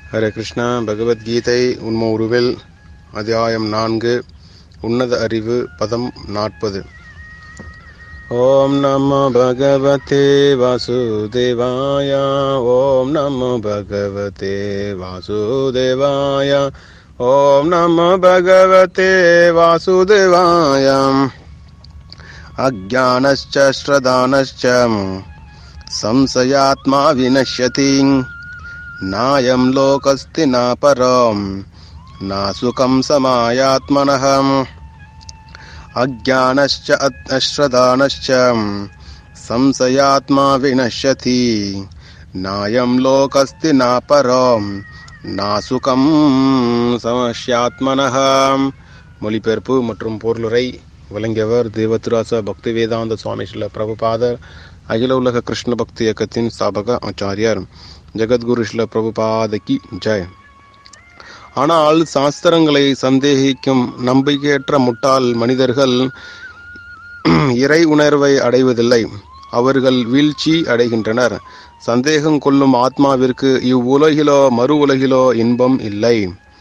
ஹரே கிருஷ்ணா பகவத்கீதை உண்ம உருவில் அத்தியாயம் நான்கு உன்னத அறிவு பதம் நாற்பது ஓம் நமோ பகவதே வாசுதேவாய ஓம் நமோ பகவதே வாசுதேவாய ஓம் நமோ பகவதே வாசுதேவாய अज्ञानश्च श्रदानश्च संशयात्मा विनश्यति नायं लोकस्ति न परम् न सुखं समायात्मनः अज्ञानश्च अश्रदानश्च संशयात्मा विनश्यति नायं लोकस्ति न परम् न சுகம் சமஷ்யாத்மனः மொழிபெயர்ப்பு மற்றும் பொருளுரை விளங்கியவர் தேவத்ராச பக்தி வேதாந்த சுவாமி ஸ்ரீல பிரபுபாதர் அகில உலக கிருஷ்ண பக்தி இயக்கத்தின் ஸ்தாபக ஆச்சாரியார் ஜெகத்குரு ஸ்ரீல பிரபுபாதகி ஜெய் ஆனால் சாஸ்திரங்களை சந்தேகிக்கும் நம்பிக்கையற்ற முட்டாள் மனிதர்கள் இறை உணர்வை அடைவதில்லை அவர்கள் வீழ்ச்சி அடைகின்றனர் சந்தேகம் கொள்ளும் ஆத்மாவிற்கு இவ்வுலகிலோ மறு உலகிலோ இன்பம் இல்லை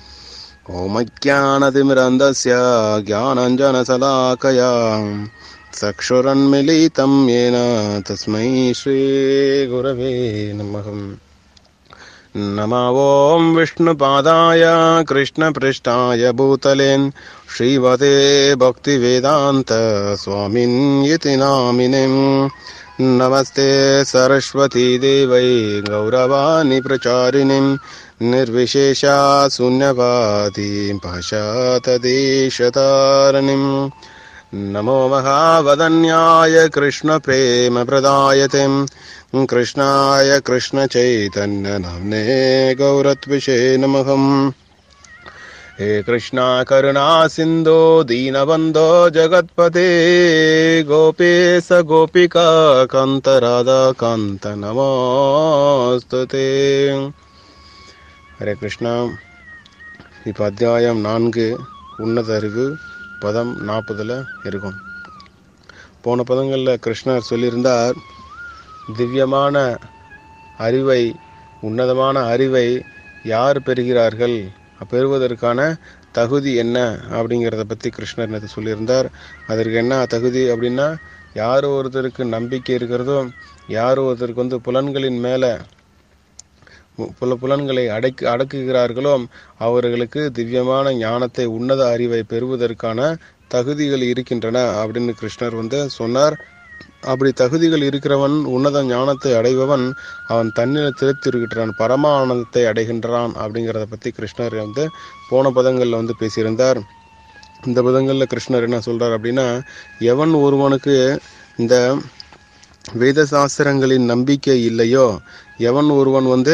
ओमज्ञानतिमिरन्दस्य ज्ञानञ्जनशलाकया चक्षुरन्मिलितं येन तस्मै श्रीगुरवे नमः नमो ॐ विष्णुपादाय कृष्णपृष्ठाय भूतलेन् श्रीवते भक्तिवेदान्त स्वामिन् इति नामिनिम् नमस्ते सरस्वती देवै गौरवाणि प्रचारिणीम् निर्विशेषा शून्यवादीं भाषातदेशतारणिम् नमो महावदन्याय कृष्णप्रेमप्रदायते कृष्णाय कृष्णचैतन्यनाम्ने गौरत्विषे नमः हे कृष्णा करुणा सिन्धो दीनबन्धो जगत्पते गोपेश गोपिका कान्त राधा कान्त नमोऽस्तु ते ஹரே கிருஷ்ணா இப்போ அத்தியாயம் நான்கு உன்னத அறிவு பதம் நாற்பதில் இருக்கும் போன பதங்களில் கிருஷ்ணர் சொல்லியிருந்தார் திவ்யமான அறிவை உன்னதமான அறிவை யார் பெறுகிறார்கள் பெறுவதற்கான தகுதி என்ன அப்படிங்கிறத பற்றி கிருஷ்ணர் நேற்று சொல்லியிருந்தார் அதற்கு என்ன தகுதி அப்படின்னா யார் ஒருத்தருக்கு நம்பிக்கை இருக்கிறதோ யார் ஒருத்தருக்கு வந்து புலன்களின் மேலே புல புலன்களை அடக்கி அடக்குகிறார்களோ அவர்களுக்கு திவ்யமான ஞானத்தை உன்னத அறிவை பெறுவதற்கான தகுதிகள் இருக்கின்றன அப்படின்னு கிருஷ்ணர் வந்து சொன்னார் அப்படி தகுதிகள் இருக்கிறவன் உன்னத ஞானத்தை அடைபவன் அவன் தன்னில திருப்தி இருக்கிறான் பரம ஆனந்தத்தை அடைகின்றான் அப்படிங்கிறத பற்றி கிருஷ்ணர் வந்து போன பதங்களில் வந்து பேசியிருந்தார் இந்த பதங்களில் கிருஷ்ணர் என்ன சொல்றார் அப்படின்னா எவன் ஒருவனுக்கு இந்த வேத சாஸ்திரங்களின் நம்பிக்கை இல்லையோ எவன் ஒருவன் வந்து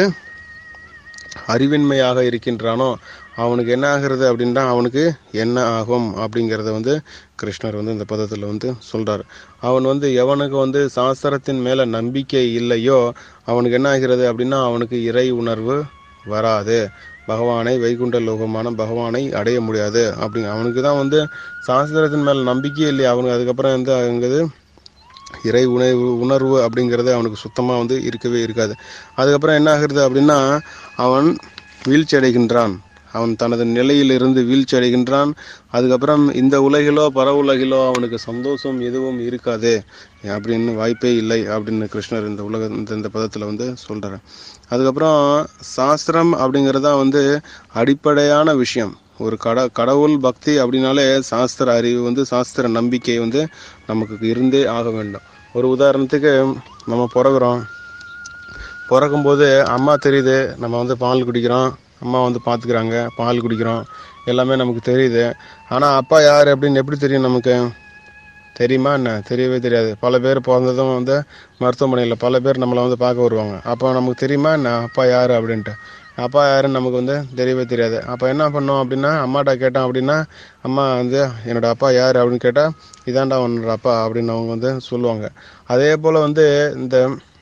அறிவின்மையாக இருக்கின்றானோ அவனுக்கு என்ன ஆகிறது அப்படின்னா அவனுக்கு என்ன ஆகும் அப்படிங்கிறத வந்து கிருஷ்ணர் வந்து இந்த பதத்தில் வந்து சொல்றார் அவன் வந்து எவனுக்கு வந்து சாஸ்திரத்தின் மேல நம்பிக்கை இல்லையோ அவனுக்கு என்ன ஆகிறது அப்படின்னா அவனுக்கு இறை உணர்வு வராது பகவானை வைகுண்ட லோகமான பகவானை அடைய முடியாது அப்படி அவனுக்கு தான் வந்து சாஸ்திரத்தின் மேல நம்பிக்கையே இல்லையா அவனுக்கு அதுக்கப்புறம் வந்து அங்குது இறை உணர்வு உணர்வு அப்படிங்கிறது அவனுக்கு சுத்தமாக வந்து இருக்கவே இருக்காது அதுக்கப்புறம் என்ன ஆகுறது அப்படின்னா அவன் வீழ்ச்சி அடைகின்றான் அவன் தனது நிலையிலிருந்து வீழ்ச்சி அடைகின்றான் அதுக்கப்புறம் இந்த உலகிலோ பர உலகிலோ அவனுக்கு சந்தோஷம் எதுவும் இருக்காது அப்படின்னு வாய்ப்பே இல்லை அப்படின்னு கிருஷ்ணர் இந்த உலக இந்த இந்த பதத்தில் வந்து சொல்கிறார் அதுக்கப்புறம் சாஸ்திரம் அப்படிங்கிறது தான் வந்து அடிப்படையான விஷயம் ஒரு கட கடவுள் பக்தி அப்படின்னாலே சாஸ்திர அறிவு வந்து சாஸ்திர நம்பிக்கை வந்து நமக்கு இருந்தே ஆக வேண்டும் ஒரு உதாரணத்துக்கு நம்ம பிறகுறோம் பிறக்கும்போது அம்மா தெரியுது நம்ம வந்து பால் குடிக்கிறோம் அம்மா வந்து பார்த்துக்கிறாங்க பால் குடிக்கிறோம் எல்லாமே நமக்கு தெரியுது ஆனால் அப்பா யார் அப்படின்னு எப்படி தெரியும் நமக்கு தெரியுமா என்ன தெரியவே தெரியாது பல பேர் பிறந்ததும் வந்து மருத்துவமனையில் பல பேர் நம்மளை வந்து பார்க்க வருவாங்க அப்போ நமக்கு தெரியுமா என்ன அப்பா யார் அப்படின்ட்டு அப்பா யாருன்னு நமக்கு வந்து தெரியவே தெரியாது அப்போ என்ன பண்ணோம் அப்படின்னா அம்மாட்ட கேட்டோம் அப்படின்னா அம்மா வந்து என்னோட அப்பா யார் அப்படின்னு கேட்டால் இதாண்டா உன்னோட அப்பா அப்படின்னு அவங்க வந்து சொல்லுவாங்க அதே போல் வந்து இந்த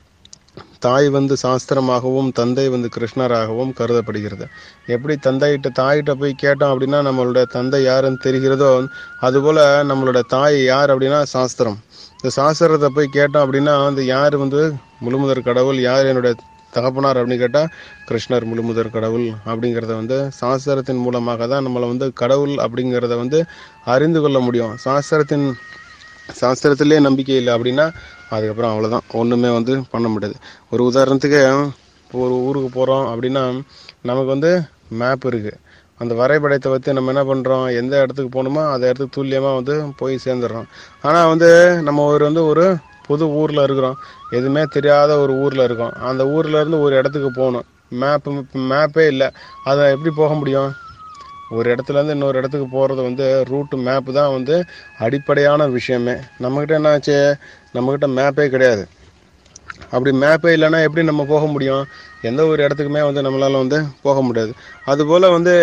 தாய் வந்து சாஸ்திரமாகவும் தந்தை வந்து கிருஷ்ணராகவும் கருதப்படுகிறது எப்படி தந்தைகிட்ட தாயிட்ட போய் கேட்டோம் அப்படின்னா நம்மளோட தந்தை யாருன்னு தெரிகிறதோ அதுபோல நம்மளோட தாய் யார் அப்படின்னா சாஸ்திரம் இந்த சாஸ்திரத்தை போய் கேட்டோம் அப்படின்னா வந்து யார் வந்து முழுமுதற் கடவுள் யார் என்னுடைய தகப்பனார் அப்படின்னு கேட்டால் கிருஷ்ணர் முழுமுதற் கடவுள் அப்படிங்கிறத வந்து சாஸ்திரத்தின் மூலமாக தான் நம்மளை வந்து கடவுள் அப்படிங்கிறத வந்து அறிந்து கொள்ள முடியும் சாஸ்திரத்தின் சாஸ்திரத்திலே நம்பிக்கை இல்லை அப்படின்னா அதுக்கப்புறம் அவ்வளோதான் ஒன்றுமே வந்து பண்ண முடியாது ஒரு உதாரணத்துக்கு இப்போ ஒரு ஊருக்கு போகிறோம் அப்படின்னா நமக்கு வந்து மேப் இருக்குது அந்த வரைபடத்தை வச்சு நம்ம என்ன பண்ணுறோம் எந்த இடத்துக்கு போகணுமோ அந்த இடத்துக்கு துல்லியமாக வந்து போய் சேர்ந்துடுறோம் ஆனால் வந்து நம்ம ஒரு வந்து ஒரு புது ஊரில் இருக்கிறோம் எதுவுமே தெரியாத ஒரு ஊரில் இருக்கோம் அந்த ஊர்ல இருந்து ஒரு இடத்துக்கு போகணும் மேப்பு மேப்பே இல்லை அதை எப்படி போக முடியும் ஒரு இடத்துல இருந்து இன்னொரு இடத்துக்கு போகிறது வந்து ரூட்டு மேப்பு தான் வந்து அடிப்படையான விஷயமே நம்மக்கிட்ட என்னாச்சு நம்மக்கிட்ட மேப்பே கிடையாது அப்படி மேப்பே இல்லைன்னா எப்படி நம்ம போக முடியும் எந்த ஒரு இடத்துக்குமே வந்து நம்மளால வந்து போக முடியாது அதுபோல் வந்து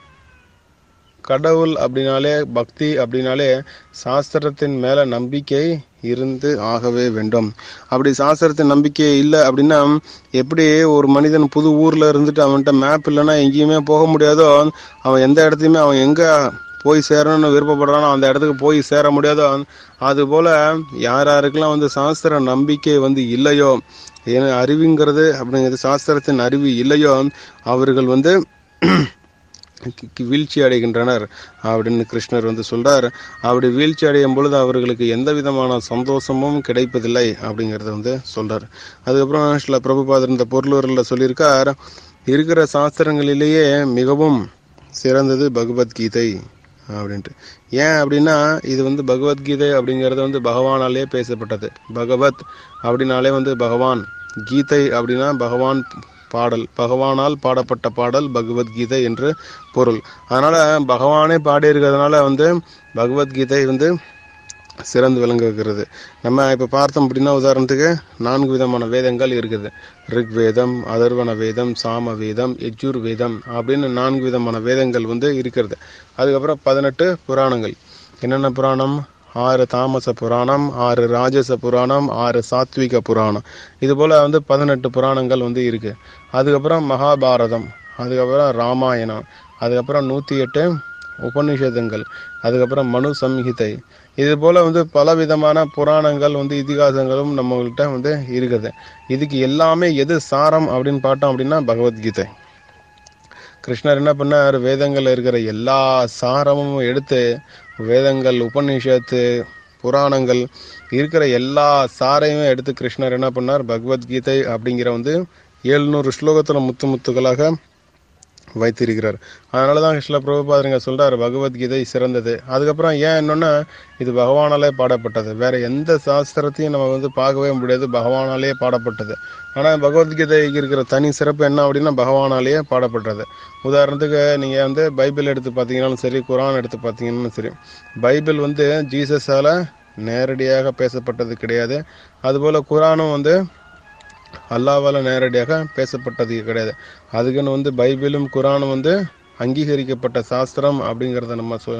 கடவுள் அப்படின்னாலே பக்தி அப்படின்னாலே சாஸ்திரத்தின் மேலே நம்பிக்கை இருந்து ஆகவே வேண்டும் அப்படி சாஸ்திரத்தின் நம்பிக்கை இல்லை அப்படின்னா எப்படி ஒரு மனிதன் புது ஊரில் இருந்துட்டு அவன்கிட்ட மேப் இல்லைன்னா எங்கேயுமே போக முடியாதோ அவன் எந்த இடத்தையுமே அவன் எங்கே போய் சேரணும்னு விருப்பப்படுறானோ அந்த இடத்துக்கு போய் சேர முடியாதோ அதுபோல் யார் யாருக்கெல்லாம் வந்து சாஸ்திர நம்பிக்கை வந்து இல்லையோ ஏன்னா அறிவுங்கிறது அப்படிங்கிறது சாஸ்திரத்தின் அறிவு இல்லையோ அவர்கள் வந்து வீழ்ச்சி அடைகின்றனர் அப்படின்னு கிருஷ்ணர் வந்து சொல்றார் அப்படி வீழ்ச்சி அடையும் பொழுது அவர்களுக்கு எந்த விதமான சந்தோஷமும் கிடைப்பதில்லை அப்படிங்கிறத வந்து சொல்றார் அதுக்கப்புறம் சில பிரபுபாதர் இந்த பொருளூரில் சொல்லியிருக்கார் இருக்கிற சாஸ்திரங்களிலேயே மிகவும் சிறந்தது பகவத்கீதை அப்படின்ட்டு ஏன் அப்படின்னா இது வந்து பகவத்கீதை அப்படிங்கிறது வந்து பகவானாலே பேசப்பட்டது பகவத் அப்படின்னாலே வந்து பகவான் கீதை அப்படின்னா பகவான் பாடல் பகவானால் பாடப்பட்ட பாடல் பகவத்கீதை என்று பொருள் அதனால பகவானே பாடியிருக்கிறதுனால வந்து பகவத்கீதை வந்து சிறந்து விளங்குகிறது நம்ம இப்போ பார்த்தோம் அப்படின்னா உதாரணத்துக்கு நான்கு விதமான வேதங்கள் இருக்குது ரிக் வேதம் அதர்வன வேதம் சாம வேதம் யஜுர் வேதம் அப்படின்னு நான்கு விதமான வேதங்கள் வந்து இருக்கிறது அதுக்கப்புறம் பதினெட்டு புராணங்கள் என்னென்ன புராணம் ஆறு தாமச புராணம் ஆறு ராஜச புராணம் ஆறு சாத்விக புராணம் இது போல் வந்து பதினெட்டு புராணங்கள் வந்து இருக்குது அதுக்கப்புறம் மகாபாரதம் அதுக்கப்புறம் ராமாயணம் அதுக்கப்புறம் நூற்றி எட்டு உபநிஷதங்கள் அதுக்கப்புறம் மனு சம்ஹிதை இது போல் வந்து பல விதமான புராணங்கள் வந்து இதிகாசங்களும் நம்மகிட்ட வந்து இருக்குது இதுக்கு எல்லாமே எது சாரம் அப்படின்னு பார்த்தோம் அப்படின்னா பகவத்கீதை கிருஷ்ணர் என்ன பண்ணார் வேதங்கள்ல இருக்கிற எல்லா சாரமும் எடுத்து வேதங்கள் உபநிஷத்து புராணங்கள் இருக்கிற எல்லா சாரையும் எடுத்து கிருஷ்ணர் என்ன பண்ணார் பகவத்கீதை அப்படிங்கிற வந்து எழுநூறு ஸ்லோகத்தில் முத்து முத்துக்களாக வைத்திருக்கிறார் அதனால தான் கிருஷ்ண பிரபுபாதருங்க சொல்றாரு பகவத்கீதை சிறந்தது அதுக்கப்புறம் ஏன் என்னன்னா இது பகவானாலே பாடப்பட்டது வேற எந்த சாஸ்திரத்தையும் நம்ம வந்து பார்க்கவே முடியாது பகவானாலே பாடப்பட்டது ஆனால் பகவத்கீதைக்கு இருக்கிற தனி சிறப்பு என்ன அப்படின்னா பகவானாலேயே பாடப்பட்டது உதாரணத்துக்கு நீங்கள் வந்து பைபிள் எடுத்து பார்த்தீங்கன்னாலும் சரி குரான் எடுத்து பார்த்தீங்கன்னாலும் சரி பைபிள் வந்து ஜீசஸால் நேரடியாக பேசப்பட்டது கிடையாது அதுபோல் குரானும் வந்து அல்லாவால் நேரடியாக பேசப்பட்டது கிடையாது அதுக்குன்னு வந்து பைபிளும் குரானும் வந்து அங்கீகரிக்கப்பட்ட சாஸ்திரம் அப்படிங்கிறத நம்ம சொ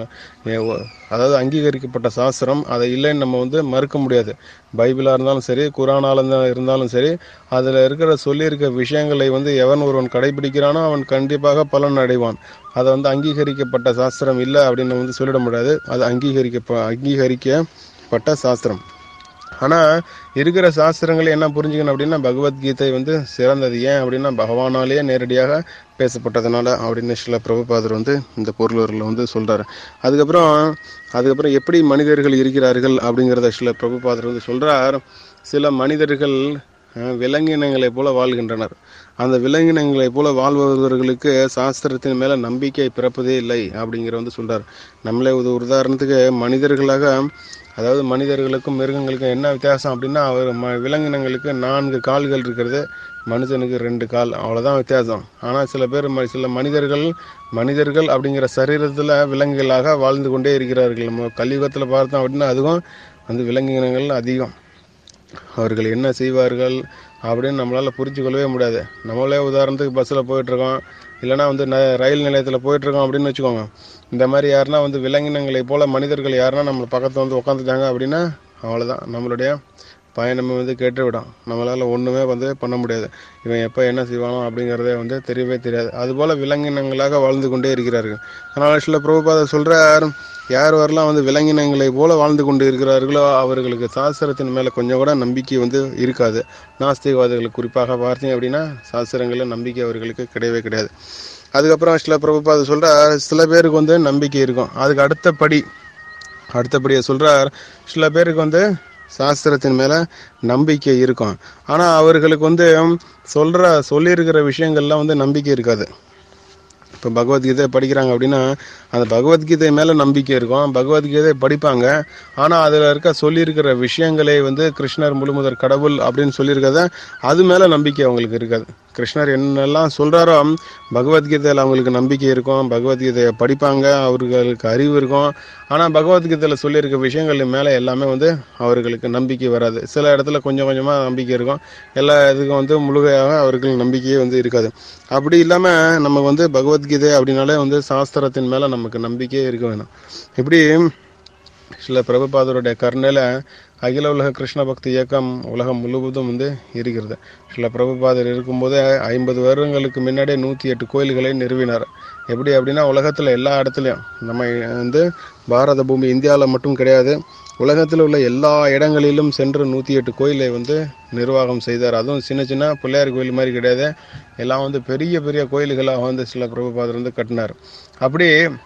அதாவது அங்கீகரிக்கப்பட்ட சாஸ்திரம் அதை இல்லைன்னு நம்ம வந்து மறுக்க முடியாது பைபிளாக இருந்தாலும் சரி குரானால இருந்தாலும் சரி அதில் இருக்கிற சொல்லியிருக்க விஷயங்களை வந்து எவன் ஒருவன் கடைபிடிக்கிறானோ அவன் கண்டிப்பாக பலன் அடைவான் அதை வந்து அங்கீகரிக்கப்பட்ட சாஸ்திரம் இல்லை அப்படின்னு வந்து சொல்லிட முடியாது அது அங்கீகரிக்க அங்கீகரிக்கப்பட்ட சாஸ்திரம் ஆனால் இருக்கிற சாஸ்திரங்கள் என்ன புரிஞ்சுக்கணும் அப்படின்னா பகவத்கீதை வந்து சிறந்தது ஏன் அப்படின்னா பகவானாலேயே நேரடியாக பேசப்பட்டதுனால அப்படின்னு சில பிரபுபாதர் வந்து இந்த பொருளூரில் வந்து சொல்கிறாரு அதுக்கப்புறம் அதுக்கப்புறம் எப்படி மனிதர்கள் இருக்கிறார்கள் அப்படிங்கிறத சில பிரபுபாதர் வந்து சொல்கிறார் சில மனிதர்கள் விலங்கினங்களைப் போல வாழ்கின்றனர் அந்த விலங்கினங்களைப் போல வாழ்பவர்களுக்கு சாஸ்திரத்தின் மேலே நம்பிக்கை பிறப்பதே இல்லை அப்படிங்கிற வந்து சொல்கிறார் நம்மளே ஒரு உதாரணத்துக்கு மனிதர்களாக அதாவது மனிதர்களுக்கும் மிருகங்களுக்கும் என்ன வித்தியாசம் அப்படின்னா அவர் ம விலங்கினங்களுக்கு நான்கு கால்கள் இருக்கிறது மனுஷனுக்கு ரெண்டு கால் அவ்வளோதான் வித்தியாசம் ஆனால் சில பேர் ம சில மனிதர்கள் மனிதர்கள் அப்படிங்கிற சரீரத்தில் விலங்குகளாக வாழ்ந்து கொண்டே இருக்கிறார்கள் நம்ம கலியுகத்தில் பார்த்தோம் அப்படின்னா அதுவும் வந்து விலங்கினங்கள் அதிகம் அவர்கள் என்ன செய்வார்கள் அப்படின்னு நம்மளால் புரிஞ்சு கொள்ளவே முடியாது நம்மளே உதாரணத்துக்கு பஸ்ஸில் போயிட்டுருக்கோம் இல்லைனா வந்து ந ரயில் நிலையத்தில் போயிட்டுருக்கோம் அப்படின்னு வச்சுக்கோங்க இந்த மாதிரி யாருன்னா வந்து விலங்கினங்களை போல் மனிதர்கள் யாருன்னா நம்ம பக்கத்தில் வந்து உட்காந்துட்டாங்க அப்படின்னா அவ்வளோதான் நம்மளுடைய பயணமே வந்து கெட்டுவிடும் நம்மளால் ஒன்றுமே வந்து பண்ண முடியாது இவன் எப்போ என்ன செய்வானோ அப்படிங்கிறதே வந்து தெரியவே தெரியாது அதுபோல் விலங்கினங்களாக வாழ்ந்து கொண்டே இருக்கிறார்கள் அதனால் சில பிரபுபாத சொல்கிறார் யார் வரலாம் வந்து விலங்கினங்களை போல வாழ்ந்து கொண்டு இருக்கிறார்களோ அவர்களுக்கு சாஸ்திரத்தின் மேலே கொஞ்சம் கூட நம்பிக்கை வந்து இருக்காது நாஸ்திகவாதிகளுக்கு குறிப்பாக பார்த்தீங்க அப்படின்னா சாஸ்திரங்களில் நம்பிக்கை அவர்களுக்கு கிடையவே கிடையாது அதுக்கப்புறம் சில பிரபுபாத சொல்கிறார் சில பேருக்கு வந்து நம்பிக்கை இருக்கும் அதுக்கு அடுத்த படி அடுத்தபடியாக சொல்கிறார் சில பேருக்கு வந்து சாஸ்திரத்தின் மேலே நம்பிக்கை இருக்கும் ஆனால் அவர்களுக்கு வந்து சொல்கிற சொல்லியிருக்கிற விஷயங்கள்லாம் வந்து நம்பிக்கை இருக்காது இப்போ பகவத்கீதை படிக்கிறாங்க அப்படின்னா அந்த பகவத்கீதை மேலே நம்பிக்கை இருக்கும் பகவத்கீதை படிப்பாங்க ஆனால் அதில் இருக்க சொல்லியிருக்கிற விஷயங்களே வந்து கிருஷ்ணர் முழுமுதற் கடவுள் அப்படின்னு சொல்லியிருக்கத அது மேலே நம்பிக்கை அவங்களுக்கு இருக்காது கிருஷ்ணர் என்னெல்லாம் சொல்கிறாரோ பகவத்கீதையில் அவங்களுக்கு நம்பிக்கை இருக்கும் பகவத்கீதையை படிப்பாங்க அவர்களுக்கு அறிவு இருக்கும் ஆனால் பகவத்கீதையில் சொல்லியிருக்க விஷயங்கள் மேலே எல்லாமே வந்து அவர்களுக்கு நம்பிக்கை வராது சில இடத்துல கொஞ்சம் கொஞ்சமாக நம்பிக்கை இருக்கும் எல்லா இதுக்கும் வந்து முழுமையாக அவர்களுக்கு நம்பிக்கையே வந்து இருக்காது அப்படி இல்லாமல் நம்ம வந்து பகவத்கீதை அப்படின்னாலே வந்து சாஸ்திரத்தின் மேலே நமக்கு நம்பிக்கையே இருக்க வேணும் இப்படி சில பிரபுபாதருடைய கருணையில் அகில உலக கிருஷ்ண பக்தி இயக்கம் உலகம் முழுவதும் வந்து இருக்கிறது சில பிரபுபாதர் இருக்கும்போது ஐம்பது வருடங்களுக்கு முன்னாடியே நூற்றி எட்டு கோயில்களை நிறுவினார் எப்படி அப்படின்னா உலகத்தில் எல்லா இடத்துலையும் நம்ம வந்து பாரத பூமி இந்தியாவில் மட்டும் கிடையாது உலகத்தில் உள்ள எல்லா இடங்களிலும் சென்று நூற்றி எட்டு கோயிலை வந்து நிர்வாகம் செய்தார் அதுவும் சின்ன சின்ன பிள்ளையார் கோயில் மாதிரி கிடையாது எல்லாம் வந்து பெரிய பெரிய கோயில்களாக வந்து சில பிரபுபாதர் வந்து கட்டினார் அப்படி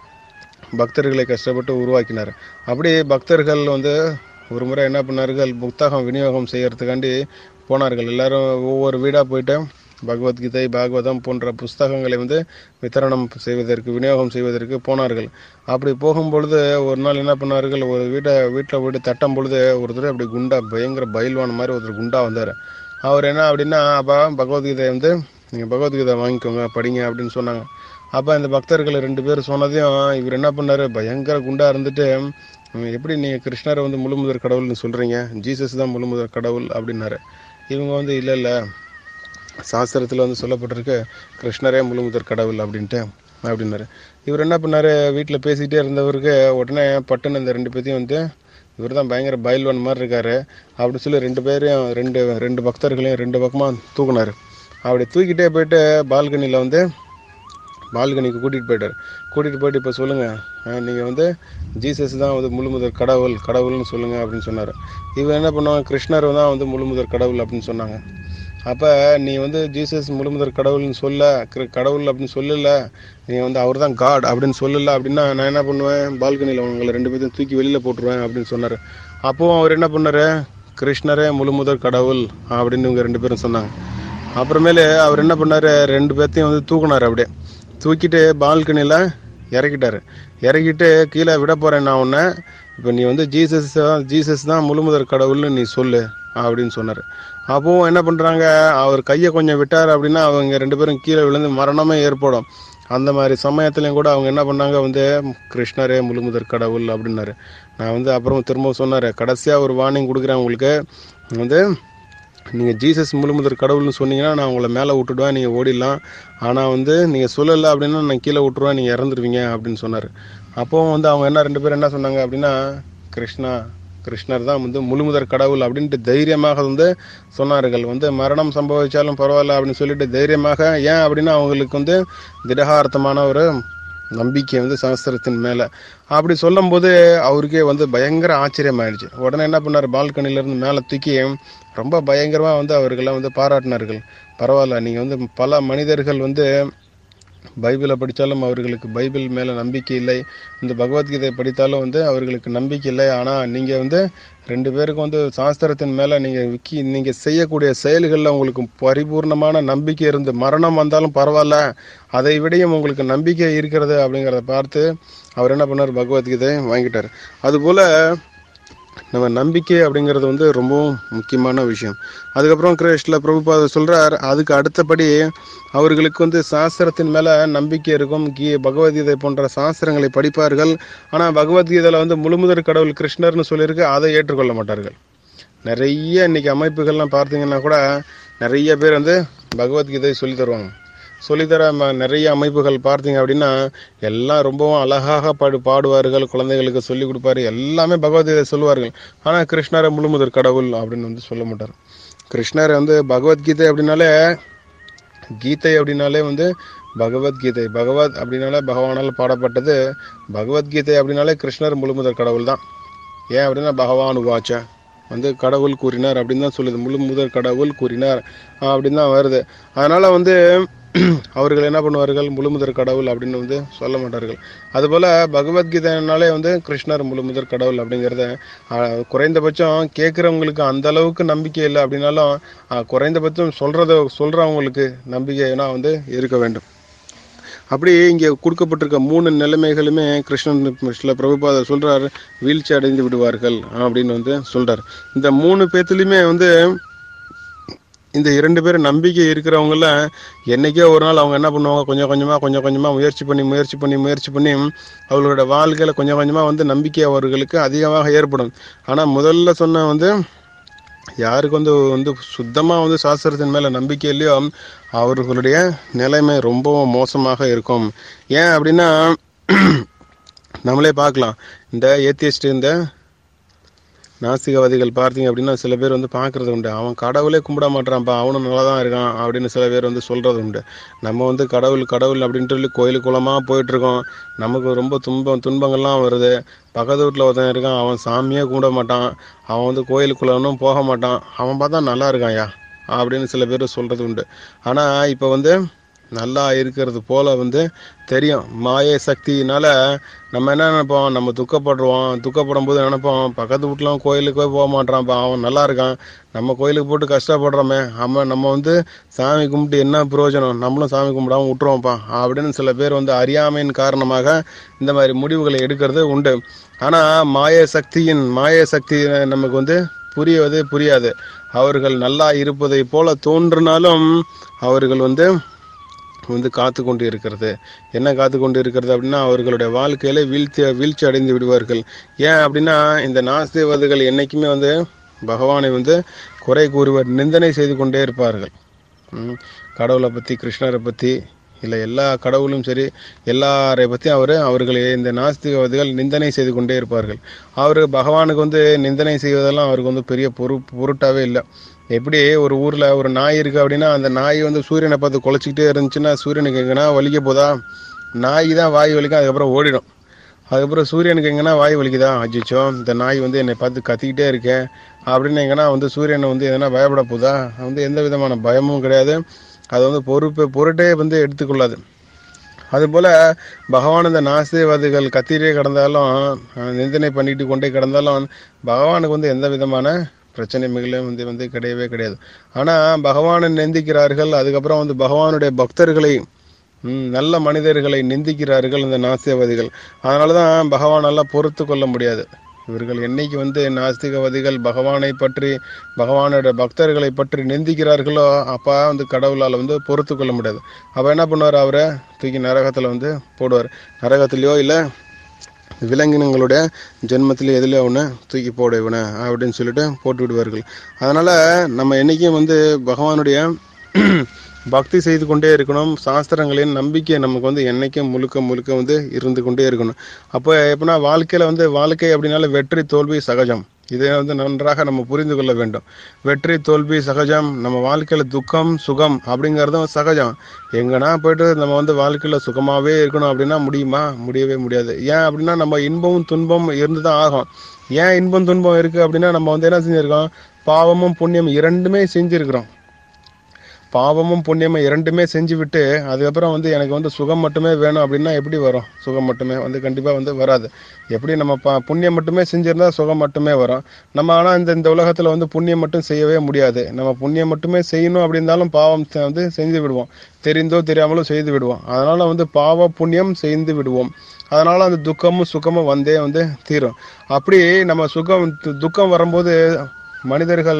பக்தர்களை கஷ்டப்பட்டு உருவாக்கினார் அப்படி பக்தர்கள் வந்து ஒரு முறை என்ன பண்ணார்கள் புத்தகம் விநியோகம் செய்யறதுக்காண்டி போனார்கள் எல்லாரும் ஒவ்வொரு வீடாக போயிட்டு பகவத்கீதை பாகவதம் போன்ற புஸ்தகங்களை வந்து வித்தரணம் செய்வதற்கு விநியோகம் செய்வதற்கு போனார்கள் அப்படி போகும்பொழுது ஒரு நாள் என்ன பண்ணார்கள் ஒரு வீட்டை வீட்டில் போயிட்டு தட்டும் பொழுது ஒருத்தர் அப்படி குண்டா பயங்கர பயில்வான் மாதிரி ஒருத்தர் குண்டா வந்தார் அவர் என்ன அப்படின்னா அப்போ பகவத்கீதை வந்து நீங்கள் பகவத்கீதை வாங்கிக்கோங்க படிங்க அப்படின்னு சொன்னாங்க அப்போ இந்த பக்தர்கள் ரெண்டு பேர் சொன்னதையும் இவர் என்ன பண்ணார் பயங்கர குண்டா இருந்துட்டு "உம், எப்படி நீங்கள் கிருஷ்ணரை வந்து முழுமுதற் கடவுள்னு சொல்கிறீங்க ஜீசஸ் தான் முழுமுதற் கடவுள் அப்படின்னாரு இவங்க வந்து இல்லை இல்லை சாஸ்திரத்தில் வந்து சொல்லப்பட்டிருக்கு கிருஷ்ணரே முழுமுதற் கடவுள் அப்படின்ட்டு அப்படின்னாரு இவர் என்ன பண்ணாரு வீட்டில் பேசிக்கிட்டே இருந்தவருக்கு உடனே பட்டுன்னு இந்த ரெண்டு பேத்தையும் வந்து இவர் தான் பயங்கர பயில்வான் மாதிரி இருக்காரு அப்படின்னு சொல்லி ரெண்டு பேரையும் ரெண்டு ரெண்டு பக்தர்களையும் ரெண்டு பக்கமாக தூக்குனாரு அப்படி தூக்கிட்டே போயிட்டு பால்கனியில் வந்து பால்கனிக்கு கூட்டிகிட்டு போயிட்டார் கூட்டிகிட்டு போயிட்டு இப்போ சொல்லுங்கள் நீங்கள் வந்து ஜீசஸ் தான் வந்து முழுமுதற் கடவுள் கடவுள்னு சொல்லுங்கள் அப்படின்னு சொன்னார் இவன் என்ன பண்ணுவாங்க கிருஷ்ணர் தான் வந்து முழுமுதற் கடவுள் அப்படின்னு சொன்னாங்க அப்போ நீ வந்து ஜீசஸ் முழுமுதற் கடவுள்னு சொல்ல கிரு- கடவுள் அப்படின்னு சொல்லல நீ வந்து அவர் தான் காட் அப்படின்னு சொல்லல அப்படின்னா நான் என்ன பண்ணுவேன் பால்கனியில் உங்களை ரெண்டு பேர்த்தையும் தூக்கி வெளியில் போட்டுருவேன் அப்படின்னு சொன்னார் அப்போவும் அவர் என்ன பண்ணாரு கிருஷ்ணரே முழுமுதற் கடவுள் அப்படின்னு இவங்க ரெண்டு பேரும் சொன்னாங்க அப்புறமேலே அவர் என்ன பண்ணாரு ரெண்டு பேர்த்தையும் வந்து தூக்குனாரு அப்படியே தூக்கிட்டு பால்கனியில் இறக்கிட்டாரு இறக்கிட்டு கீழே விட போறேன் நான் உன்னை இப்போ நீ வந்து ஜீசஸ் தான் ஜீசஸ் தான் முழுமுதற் கடவுள்னு நீ சொல்லு அப்படின்னு சொன்னார் அப்போவும் என்ன பண்ணுறாங்க அவர் கையை கொஞ்சம் விட்டார் அப்படின்னா அவங்க ரெண்டு பேரும் கீழே விழுந்து மரணமே ஏற்படும் அந்த மாதிரி சமயத்துலையும் கூட அவங்க என்ன பண்ணாங்க வந்து கிருஷ்ணரே முழுமுதற் கடவுள் அப்படின்னாரு நான் வந்து அப்புறம் திரும்பவும் சொன்னார் கடைசியாக ஒரு வார்னிங் கொடுக்குறேன் உங்களுக்கு வந்து நீங்கள் ஜீசஸ் முழுமுதற் கடவுள்னு சொன்னீங்கன்னா நான் உங்களை மேலே விட்டுடுவேன் நீங்கள் ஓடிடலாம் ஆனால் வந்து நீங்கள் சொல்லலை அப்படின்னா நான் கீழே விட்டுருவேன் நீங்கள் இறந்துருவீங்க அப்படின்னு சொன்னார் அப்போவும் வந்து அவங்க என்ன ரெண்டு பேரும் என்ன சொன்னாங்க அப்படின்னா கிருஷ்ணா கிருஷ்ணர் தான் வந்து முழுமுதற் கடவுள் அப்படின்ட்டு தைரியமாக வந்து சொன்னார்கள் வந்து மரணம் சம்பவிச்சாலும் பரவாயில்ல அப்படின்னு சொல்லிட்டு தைரியமாக ஏன் அப்படின்னா அவங்களுக்கு வந்து திடகார்த்தமான ஒரு நம்பிக்கை வந்து சாஸ்திரத்தின் மேலே அப்படி சொல்லும்போது அவருக்கே வந்து பயங்கர ஆச்சரியம் ஆயிடுச்சு உடனே என்ன பண்ணார் பால்கனில இருந்து மேலே தூக்கி ரொம்ப பயங்கரமாக வந்து அவர்களெல்லாம் வந்து பாராட்டினார்கள் பரவாயில்ல நீங்கள் வந்து பல மனிதர்கள் வந்து பைபிளை படித்தாலும் அவர்களுக்கு பைபிள் மேலே நம்பிக்கை இல்லை இந்த பகவத்கீதை படித்தாலும் வந்து அவர்களுக்கு நம்பிக்கை இல்லை ஆனால் நீங்கள் வந்து ரெண்டு பேருக்கும் வந்து சாஸ்திரத்தின் மேலே நீங்கள் விக்கி நீங்கள் செய்யக்கூடிய செயல்களில் உங்களுக்கு பரிபூர்ணமான நம்பிக்கை இருந்து மரணம் வந்தாலும் பரவாயில்ல அதை விடையும் உங்களுக்கு நம்பிக்கை இருக்கிறது அப்படிங்கிறத பார்த்து அவர் என்ன பண்ணார் பகவத்கீதை வாங்கிட்டார் அதுபோல் நம்ம நம்பிக்கை அப்படிங்கிறது வந்து ரொம்பவும் முக்கியமான விஷயம் அதுக்கப்புறம் கிருஷ்ண பிரபுபாத சொல்றார் அதுக்கு அடுத்தபடி அவர்களுக்கு வந்து சாஸ்திரத்தின் மேல நம்பிக்கை இருக்கும் கீ பகவத்கீதை போன்ற சாஸ்திரங்களை படிப்பார்கள் ஆனால் பகவத்கீதையில வந்து முழுமுதற் கடவுள் கிருஷ்ணர்னு சொல்லியிருக்கு அதை ஏற்றுக்கொள்ள மாட்டார்கள் நிறைய இன்னைக்கு அமைப்புகள்லாம் பார்த்தீங்கன்னா கூட நிறைய பேர் வந்து பகவத்கீதை சொல்லி தருவாங்க சொல்லித்தர ம- நிறைய அமைப்புகள் பார்த்தீங்க அப்படின்னா எல்லாம் ரொம்பவும் அழகாக பாடு பாடுவார்கள் குழந்தைகளுக்கு சொல்லி கொடுப்பாரு எல்லாமே பகவத்கீதை சொல்லுவார்கள் ஆனால் கிருஷ்ணரை முழுமுதற் கடவுள் அப்படின்னு வந்து சொல்ல மாட்டார் கிருஷ்ணர் வந்து பகவத்கீதை அப்படின்னாலே கீதை அப்படின்னாலே வந்து பகவத்கீதை பகவத் அப்படின்னாலே பகவானால் பாடப்பட்டது பகவத்கீதை அப்படின்னாலே கிருஷ்ணர் முழுமுதற் கடவுள் தான் ஏன் அப்படின்னா பகவான் உவாச்ச வந்து கடவுள் கூறினார் அப்படின்னு தான் சொல்லுது முழு முதற் கடவுள் கூறினார் அப்படின்னு தான் வருது அதனால வந்து அவர்கள் என்ன பண்ணுவார்கள் முழுமுதற் கடவுள் அப்படின்னு வந்து சொல்ல மாட்டார்கள் அதுபோல பகவத்கீதைனாலே வந்து கிருஷ்ணர் முழுமுதற் கடவுள் அப்படிங்கிறத ஆஹ், குறைந்தபட்சம் கேட்குறவங்களுக்கு அந்த அளவுக்கு நம்பிக்கை இல்லை அப்படின்னாலும் ஆஹ், குறைந்தபட்சம் சொல்றத சொல்றவங்களுக்கு நம்பிக்கைனா வந்து இருக்க வேண்டும் அப்படி இங்கே கொடுக்கப்பட்டிருக்க மூணு நிலைமைகளுமே கிருஷ்ணன் சில பிரபுபாதர் சொல்றார் வீழ்ச்சி அடைந்து விடுவார்கள் அப்படின்னு வந்து சொல்றார் இந்த மூணு பேத்துலையுமே வந்து இந்த இரண்டு பேரும் நம்பிக்கை இருக்கிறவங்கள என்னைக்கோ ஒரு நாள் அவங்க என்ன பண்ணுவாங்க கொஞ்சம் கொஞ்சமா கொஞ்சம் கொஞ்சமா முயற்சி பண்ணி முயற்சி பண்ணி முயற்சி பண்ணி அவர்களோட வாழ்க்கையில கொஞ்சம் கொஞ்சமா வந்து நம்பிக்கை அவர்களுக்கு அதிகமாக ஏற்படும் ஆனா முதல்ல சொன்ன வந்து யாருக்கு வந்து வந்து சுத்தமாக வந்து சாஸ்திரத்தின் மேலே நம்பிக்கை இல்லையோ அவர்களுடைய நிலைமை ரொம்பவும் மோசமாக இருக்கும் ஏன் அப்படின்னா நம்மளே பார்க்கலாம் இந்த ஏத்தியஸ்ட் இந்த நாஸ்திகவாதிகள் பார்த்தீங்க அப்படின்னா சில பேர் வந்து பார்க்கறது உண்டு அவன் கடவுளே கும்பிட மாட்டான்ப்பா அவனும் நல்லா தான் இருக்கான் அப்படின்னு சில பேர் வந்து சொல்றது உண்டு நம்ம வந்து கடவுள் கடவுள் அப்படின்ட்டு சொல்லி கோயில் குளமாக போயிட்டு இருக்கோம் நமக்கு ரொம்ப துன்பம் துன்பங்கள்லாம் வருது பக்கத்து வீட்டில் ஒருத்தன் இருக்கான் அவன் சாமியே கும்பிட மாட்டான் அவன் வந்து கோயிலுக்குள்ளனும் போக மாட்டான் அவன் பார்த்தா நல்லா இருக்கான்யா அப்படின்னு சில பேர் சொல்றது உண்டு ஆனால் இப்போ வந்து நல்லா இருக்கிறது போல வந்து தெரியும் மாய சக்தியினால நம்ம என்ன நினைப்போம் நம்ம துக்கப்படுறோம் துக்கப்படும் போது நினைப்போம் பக்கத்து வீட்டுலாம் கோயிலுக்கே போக மாட்டான்ப்பா அவன் நல்லா இருக்கான் நம்ம கோயிலுக்கு போட்டு கஷ்டப்படுறோமே அவன் நம்ம வந்து சாமி கும்பிட்டு என்ன பிரயோஜனம் நம்மளும் சாமி கும்பிடாம விட்டுருவோம்ப்பா அப்படின்னு சில பேர் வந்து அறியாமையின் காரணமாக இந்த மாதிரி முடிவுகளை எடுக்கிறது உண்டு ஆனா மாய சக்தியின் மாய சக்தி நமக்கு வந்து புரியவது புரியாது அவர்கள் நல்லா இருப்பதை போல தோன்றினாலும் அவர்கள் வந்து வந்து காத்து கொண்டு இருக்கிறது என்ன காத்து கொண்டு இருக்கிறது அப்படின்னா அவர்களுடைய வாழ்க்கையில வீழ்ச்சி வீழ்ச்சி அடைந்து விடுவார்கள் ஏன் அப்படின்னா இந்த நாஸ்திகவாதிகள் என்னைக்குமே வந்து பகவானை வந்து குறை கூறுவர் நிந்தனை செய்து கொண்டே இருப்பார்கள் ம், கடவுளை பத்தி கிருஷ்ணரை பத்தி இல்லை எல்லா கடவுளும் சரி எல்லாரை பற்றி அவர் அவர்களை இந்த நாஸ்திகவாதிகள் நிந்தனை செய்து கொண்டே இருப்பார்கள் அவர் பகவானுக்கு வந்து நிந்தனை செய்வதெல்லாம் அவருக்கு வந்து பெரிய பொரு பொருட்டாவே இல்லை எப்படி ஒரு ஊர்ல ஒரு நாய் இருக்கு அப்படின்னா அந்த நாய் வந்து சூரியனை பார்த்து குலைச்சிக்கிட்டே இருந்துச்சுன்னா சூரியனுக்கு எங்கன்னா வலிக்க போதா நாய் தான் வாய் வலிக்கும் அதுக்கப்புறம் ஓடிடும் அதுக்கப்புறம் சூரியனுக்கு எங்கன்னா வாய் வலிக்குதா அஜிச்சோ இந்த நாய் வந்து என்னை பார்த்து கத்திக்கிட்டே இருக்கேன் அப்படின்னு எங்கன்னா வந்து சூரியனை வந்து எதனா பயப்பட போதா வந்து எந்த விதமான பயமும் கிடையாது அது வந்து பொறுப்பு பொருட்டே வந்து எடுத்துக்கொள்ளாது அதுபோல பகவான் இந்த நாசிவாதிகள் கத்திட்டே கிடந்தாலும் அஹ், நிந்தனை பண்ணிட்டு கொண்டே கிடந்தாலும் பகவானுக்கு வந்து எந்த விதமான பிரச்சனைகளும் வந்து வந்து கிடையவே கிடையாது ஆனா பகவானை நிந்திக்கிறார்கள் அதுக்கப்புறம் வந்து பகவானுடைய பக்தர்களை ம், நல்ல மனிதர்களை நிந்திக்கிறார்கள் இந்த நாஸ்திகவாதிகள் அதனாலதான் பகவானால பொறுத்து கொள்ள முடியாது இவர்கள் என்னைக்கு வந்து நாஸ்திகவாதிகள் பகவானை பற்றி பகவானோட பக்தர்களை பற்றி நிந்திக்கிறார்களோ அப்ப வந்து கடவுளால் வந்து பொறுத்து கொள்ள முடியாது அப்ப என்ன பண்ணுவார் அவரை தூக்கி நரகத்துல வந்து போடுவார் நரகத்திலயோ இல்லை விலங்கினங்களுடைய ஜென்மத்தில் எதில் ஒன்று தூக்கி போட இவனை அப்படின்னு சொல்லிட்டு போட்டு விடுவார்கள் அதனால நம்ம என்னைக்கும் வந்து பகவானுடைய பக்தி செய்து கொண்டே இருக்கணும் சாஸ்திரங்களின் நம்பிக்கை நமக்கு வந்து என்னைக்கும் முழுக்க முழுக்க வந்து இருந்து கொண்டே இருக்கணும் அப்போ எப்படின்னா வாழ்க்கையில வந்து வாழ்க்கை அப்படின்னால வெற்றி தோல்வி சகஜம் இதை வந்து நன்றாக நம்ம புரிந்து கொள்ள வேண்டும் வெற்றி தோல்வி சகஜம் நம்ம வாழ்க்கையில துக்கம் சுகம் அப்படிங்கறதும் சகஜம் எங்கன்னா போயிட்டு நம்ம வந்து வாழ்க்கையில சுகமாவே இருக்கணும் அப்படின்னா முடியுமா முடியவே முடியாது ஏன் அப்படின்னா நம்ம இன்பமும் துன்பம் இருந்துதான் ஆகும் ஏன் இன்பம் துன்பம் இருக்கு அப்படின்னா நம்ம வந்து என்ன செஞ்சிருக்கோம் பாவமும் புண்ணியம் இரண்டுமே செஞ்சிருக்கிறோம் பாவமும் புண்ணியமும் இரண்டுமே செஞ்சு விட்டு அதுக்கப்புறம் வந்து எனக்கு வந்து சுகம் மட்டுமே வேணும் அப்படின்னா எப்படி வரும் சுகம் மட்டுமே வந்து கண்டிப்பா வந்து வராது எப்படி நம்ம ப- புண்ணியம் மட்டுமே செஞ்சிருந்தா சுகம் மட்டுமே வரும் நம்ம ஆனா இந்த இந்த உலகத்துல வந்து புண்ணியம் மட்டும் செய்யவே முடியாது நம்ம புண்ணியம் மட்டுமே செய்யணும் அப்படின்னாலும் பாவம் செ- வந்து செஞ்சு விடுவோம் தெரிந்தோ தெரியாமலோ செய்து விடுவோம் அதனால வந்து பாவ புண்ணியம் செய்து விடுவோம் அதனால அந்த துக்கமும் சுகமும் வந்தே வந்து தீரும் அப்படி நம்ம சுகம் து- துக்கம் வரும்போது மனிதர்கள்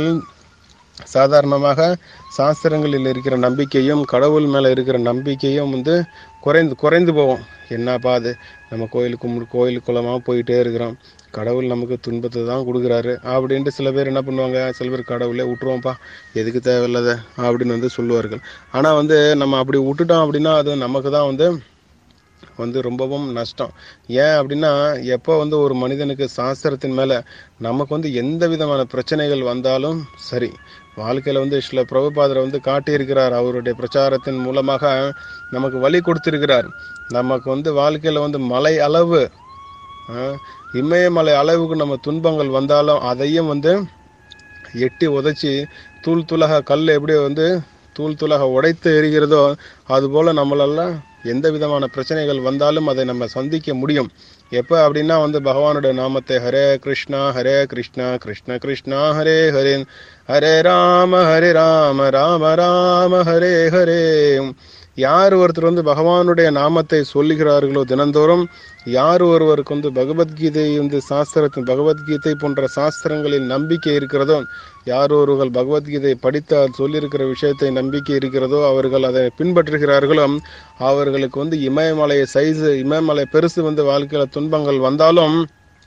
சாதாரணமாக சாஸ்திரங்களில் இருக்கிற நம்பிக்கையும் கடவுள் மேல இருக்கிற நம்பிக்கையும் வந்து குறைந்து குறைந்து போவோம் என்னப்பா அது நம்ம கோயிலுக்கு மு- கோயில் குளமாக போயிட்டே இருக்கிறோம் கடவுள் நமக்கு துன்பத்தை தான் கொடுக்குறாரு அப்படின்ட்டு சில பேர் என்ன பண்ணுவாங்க சில பேர் கடவுளே விட்டுருவோம்ப்பா எதுக்கு தேவையில்லாத அப்படின்னு வந்து சொல்லுவார்கள் ஆனால் வந்து நம்ம அப்படி விட்டுட்டோம் அப்படின்னா அது நமக்கு தான் வந்து வந்து ரொம்பவும் நஷ்டம் ஏன் அப்படின்னா எப்போ வந்து ஒரு மனிதனுக்கு சாஸ்திரத்தின் மேலே நமக்கு வந்து எந்த விதமான பிரச்சனைகள் வந்தாலும் சரி வாழ்க்கையில் வந்து சில பிரபுபாதரை வந்து காட்டியிருக்கிறார் அவருடைய பிரச்சாரத்தின் மூலமாக நமக்கு வழி கொடுத்திருக்கிறார் நமக்கு வந்து வாழ்க்கையில் வந்து மலை அளவு ஆஹ், இமயமலை அளவுக்கு நம்ம துன்பங்கள் வந்தாலும் அதையும் வந்து எட்டி உதைச்சி தூள் தூளாக கல் எப்படி வந்து தூள் தூளாக உடைத்து எரிகிறதோ அதுபோல நம்மளெல்லாம் எந்த விதமான பிரச்சனைகள் வந்தாலும் அதை நம்ம சந்திக்க முடியும் எப்போ அப்படின்னா வந்து பகவானுடைய நாமத்தை ஹரே கிருஷ்ணா ஹரே கிருஷ்ணா கிருஷ்ண கிருஷ்ணா ஹரே ஹரே ஹரே ராம ஹரே ராம ராம ராம ஹரே ஹரே யார் ஒருத்தர் வந்து பகவானுடைய நாமத்தை சொல்லுகிறார்களோ தினந்தோறும் யார் ஒருவருக்கு வந்து பகவத்கீதை வந்து சாஸ்திரத்தின் பகவத்கீதை போன்ற சாஸ்திரங்களில் நம்பிக்கை இருக்கிறதோ யார் ஒருவர் பகவத்கீதை படித்து அது சொல்லியிருக்கிற விஷயத்தை நம்பிக்கை இருக்கிறதோ அவர்கள் அதை பின்பற்றுகிறார்களோ அவர்களுக்கு வந்து இமயமலை சைஸ் இமயமலை பெருசு வந்து வாழ்க்கையில் துன்பங்கள் வந்தாலும்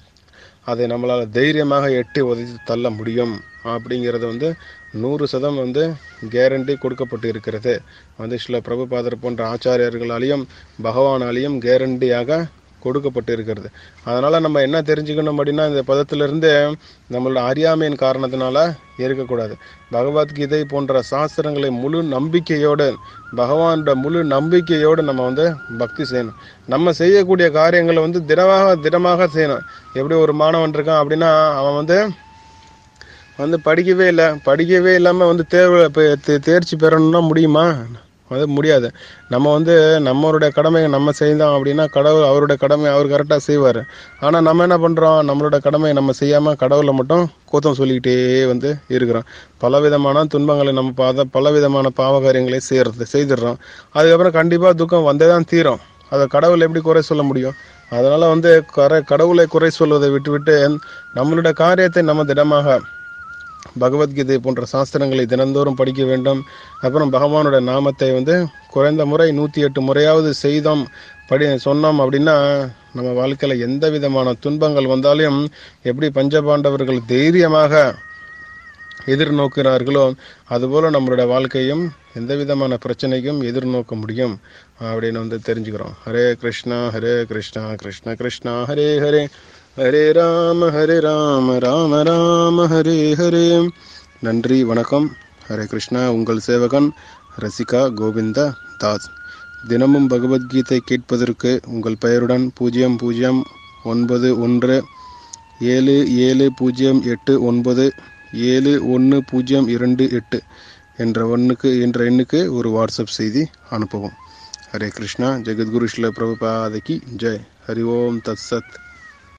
அதை நம்மளால் தைரியமாக எட்டி உதைத்து தள்ள முடியும் அப்படிங்கிறது வந்து நூறு சதம் வந்து கேரண்டி கொடுக்கப்பட்டு இருக்கிறது வந்து சில பிரபுபாதர் போன்ற ஆச்சாரியர்களாலையும் பகவானாலையும் கேரண்டியாக கொடுக்கப்பட்டு இருக்கிறது அதனால் நம்ம என்ன தெரிஞ்சுக்கணும் அப்படின்னா இந்த பதத்திலிருந்து நம்மளோட அறியாமையின் காரணத்தினால இருக்கக்கூடாது பகவத்கீதை போன்ற சாஸ்திரங்களை முழு நம்பிக்கையோடு பகவானோட முழு நம்பிக்கையோடு நம்ம வந்து பக்தி செய்யணும் நம்ம செய்யக்கூடிய காரியங்களை வந்து திடமாக திடமாக செய்யணும் எப்படி ஒரு மாணவன் இருக்கான் அப்படின்னா அவன் வந்து வந்து படிக்கவே இல்லை படிக்கவே இல்லாமல் வந்து தேர்வு இப்போ தே- தேர்ச்சி பெறணும்னா முடியுமா அது முடியாது நம்ம வந்து நம்மளுடைய கடமையை நம்ம செய்தோம் அப்படின்னா கடவுள் அவருடைய கடமை அவர் கரெக்டாக செய்வார் ஆனால் நம்ம என்ன பண்ணுறோம் நம்மளோட கடமையை நம்ம செய்யாமல் கடவுளை மட்டும் கூத்தம் சொல்லிக்கிட்டே வந்து இருக்கிறோம் பலவிதமான துன்பங்களை நம்ம பார்த்த பலவிதமான பாவகாரியங்களை செய்யறது செய்திடுறோம் அதுக்கப்புறம் கண்டிப்பாக துக்கம் வந்தே தான் தீரும் அதை கடவுள் எப்படி குறை சொல்ல முடியும் அதனால வந்து கரை கடவுளை குறை சொல்வதை விட்டுவிட்டு நம்மளுடைய காரியத்தை நம்ம திடமாக பகவத்கீதை போன்ற சாஸ்திரங்களை தினந்தோறும் படிக்க வேண்டும் அப்புறம் பகவானோட நாமத்தை வந்து குறைந்த முறை நூற்றி எட்டு முறையாவது செய்தோம் படி சொன்னோம் அப்படின்னா நம்ம வாழ்க்கையில் எந்த விதமான துன்பங்கள் வந்தாலும் எப்படி பஞ்சபாண்டவர்கள் தைரியமாக எதிர்நோக்கிறார்களோ அதுபோல் நம்மளோட வாழ்க்கையும் எந்த விதமான பிரச்சனைக்கும் எதிர்நோக்க முடியும் அப்படின்னு வந்து தெரிஞ்சுக்கிறோம் ஹரே கிருஷ்ணா ஹரே கிருஷ்ணா கிருஷ்ண கிருஷ்ணா ஹரே ஹரே ஹரே ராம ஹரே ராம ராம ராம ஹரே ஹரே நன்றி வணக்கம் ஹரே கிருஷ்ணா உங்கள் சேவகன் ரசிகா கோவிந்த தாஸ் தினமும் பகவத்கீதை கேட்பதற்கு உங்கள் பெயருடன் பூஜ்ஜியம் பூஜ்ஜியம் ஒன்பது ஒன்று ஏழு ஏழு பூஜ்ஜியம் எட்டு ஒன்பது ஏழு ஒன்று பூஜ்ஜியம் இரண்டு எட்டு என்ற ஒன்றுக்கு என்ற எண்ணுக்கு ஒரு வாட்ஸ்அப் செய்தி அனுப்பவும் ஹரே கிருஷ்ணா ஜெகத்குரு ஸ்ரீல பிரபுபாதகி ஜெய் ஹரி ஓம் தத் சத்